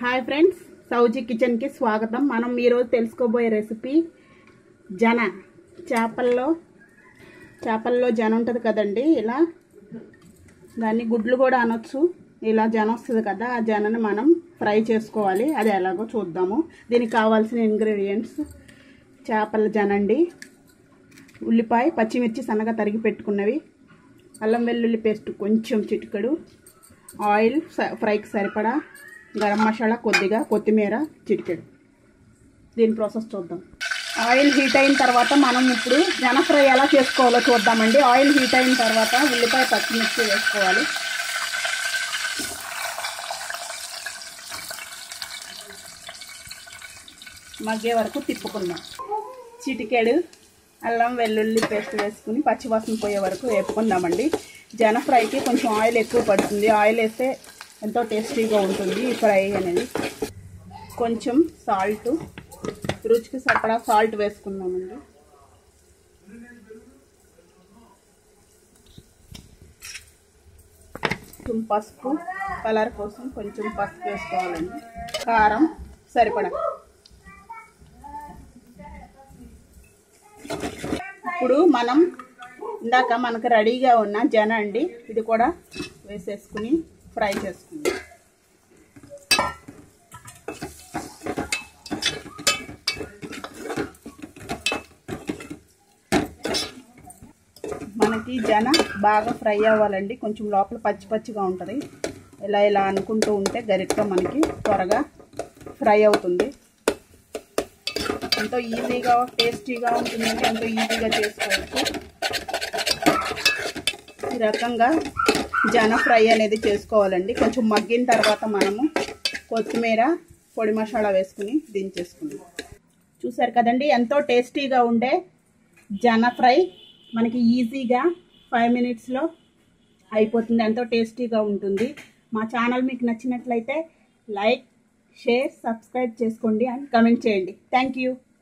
hi friends సౌజీ కిచెన్కి స్వాగతం మనం ఈరోజు తెలుసుకోబోయే రెసిపీ జన చేపల్లో చేపల్లో జన ఉంటుంది కదండి ఇలా దాన్ని గుడ్లు కూడా అనొచ్చు ఇలా జన వస్తుంది కదా ఆ జనని మనం ఫ్రై చేసుకోవాలి అది ఎలాగో చూద్దాము దీనికి కావాల్సిన ఇంగ్రీడియంట్స్ చేపల జనండి ఉల్లిపాయ పచ్చిమిర్చి సన్నగా తరిగి పెట్టుకున్నవి అల్లం వెల్లుల్లి పేస్ట్ కొంచెం చిటికెడు ఆయిల్ స- ఫ్రైకి సరిపడా గరం మసాలా కొద్దిగా కొత్తిమీర చిటికెడు దీని ప్రాసెస్ చూద్దాం ఆయిల్ హీట్ అయిన తర్వాత మనం ఇప్పుడు జన ఫ్రై ఎలా చేసుకోవాలో చూద్దామండి ఆయిల్ హీట్ అయిన తర్వాత ఉల్లిపాయ పచ్చిమిర్చి వేసుకోవాలి మగ్గే వరకు తిప్పుకుందాం చిటికెడు అల్లం వెల్లుల్లి పేస్ట్ వేసుకుని పచ్చివాసన పోయే వరకు వేపుకుందామండి జన ఫ్రైకి కొంచెం ఆయిల్ ఎక్కువ పడుతుంది ఆయిల్ వేస్తే ఎంతో టేస్టీగా ఉంటుంది ఈ ఫ్రై అనేది కొంచెం సాల్ట్ రుచికి సరిపడా సాల్ట్ వేసుకుందామండి కొంచెం పసుపు కలర్ కోసం కొంచెం పసుపు వేసుకోవాలండి కారం సరిపడా ఇప్పుడు మనం ఇందాక మనకు రెడీగా ఉన్న జన అండి ఇది కూడా వేసేసుకుని ఫ్రై చేసుకుందాం మనకి జన బాగా ఫ్రై అవ్వాలండి కొంచెం లోపల పచ్చి పచ్చిగా ఉంటుంది ఇలా ఇలా అనుకుంటూ ఉంటే గరిటతో మనకి త్వరగా ఫ్రై అవుతుంది ఎంతో ఈజీగా టేస్టీగా ఉంటుందంటే ఎంతో ఈజీగా చేసుకోవచ్చు ఈ రకంగా జన ఫ్రై అనేది చేసుకోవాలండి కొంచెం మగ్గిన తర్వాత మనము కొత్తిమీర పొడి మసాలా వేసుకుని దించేసుకుందాం చూసారు కదండి ఎంతో టేస్టీగా ఉండే జన ఫ్రై మనకి ఈజీగా ఫైవ్ మినిట్స్లో అయిపోతుంది ఎంతో టేస్టీగా ఉంటుంది మా ఛానల్ మీకు నచ్చినట్లయితే లైక్ షేర్ సబ్స్క్రైబ్ చేసుకోండి అండ్ కమెంట్ చేయండి థ్యాంక్ యూ